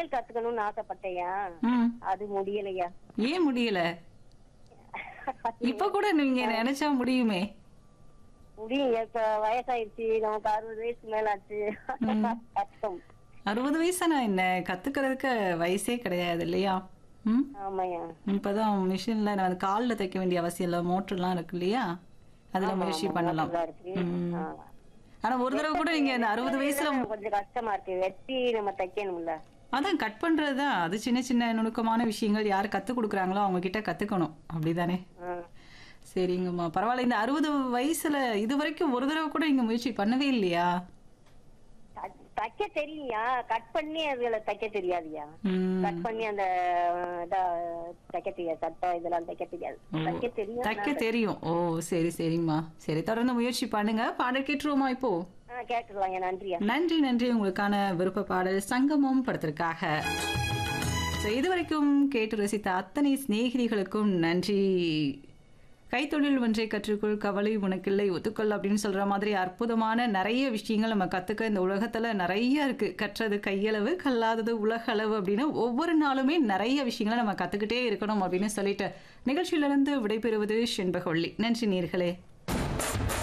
தையல் கத்துக்கணும்னு ஆசைப்பட்டேயா ம் அது முடியலையா ஏன் முடியல இப்ப கூட நீங்க நினைச்சா முடியுமே முடியும் இப்ப வயசாயிருச்சு நமக்கு அறுபது வயசுக்கு மேல ஆச்சு கஷ்டம் அறுபது வயசானா என்ன கத்துக்கிறதுக்கு வயசே கிடையாது இல்லையா ம் ஆமாய்யா இப்பதான் மிஷின்ல நான் கால்ல தைக்க வேண்டிய அவசியம் இல்ல மோட்டர்லாம் இருக்கு இல்லையா அதுல முயற்சி பண்ணலாம் நல்லா இருக்கு ம். ஆ. ஆனா ஒரு தடவை கூட நீங்க இந்த அறுபது வயசுல கொஞ்சம் கஷ்டமா இருக்கு வெட்டி நம்ம தைக்கணும்ல அதான் கட் பண்றதுதான் அது சின்ன சின்ன நுணுக்கமான விஷயங்கள் யார் கத்து கொடுக்குறாங்களோ அவங்க கிட்ட கத்துக்கணும் அப்படிதானே ஆ. சரிங்கம்மா பரவாயில்ல இந்த அறுபது வயசுல இது வரைக்கும் ஒரு தடவை கூட நீங்க முயற்சி பண்ணவே இல்லையா த- தைக்க தெரியும்யா கட் பண்ணி அதுல தைக்க தெரியாதுயா ம். கட் பண்ணி அந்த அஹ், இதா தைக்க தெரியாது சட்டை இதெல்லாம் தைக்க தெரியாது தைக்க தெரியும் தைக்க தெரியும் ஓ சரி சரிம்மா சரி தொடர்ந்து முயற்சி பண்ணுங்க பாடல் கேட்டுருவோமா இப்போ ஆ கேட்டுடலாம் நன்றியா நன்றி நன்றி உங்களுக்கான விருப்ப பாடல் சங்கமம் படத்திற்காக So, இதுவரைக்கும் கேட்டு ரசித்த அத்தனை சிநேகிதிகளுக்கும் நன்றி கைத்தொழில் ஒன்றை கற்றுக்கொள் கவலை உனக்கில்லை ஒத்துக்கொள் அப்படின்னு சொல்ற மாதிரி அற்புதமான நிறைய விஷயங்கள் நம்ம கத்துக்க இந்த உலகத்துல நிறைய இருக்கு கற்றது கையளவு கல்லாதது உலகளவு அப்படின்னு ஒவ்வொரு நாளுமே நிறைய விஷயங்களை நம்ம கத்துக்கிட்டே இருக்கணும் அப்படின்னு சொல்லிட்டு நிகழ்ச்சியிலிருந்து விடைபெறுவது செண்பகொள்ளி நன்றி நேர்களே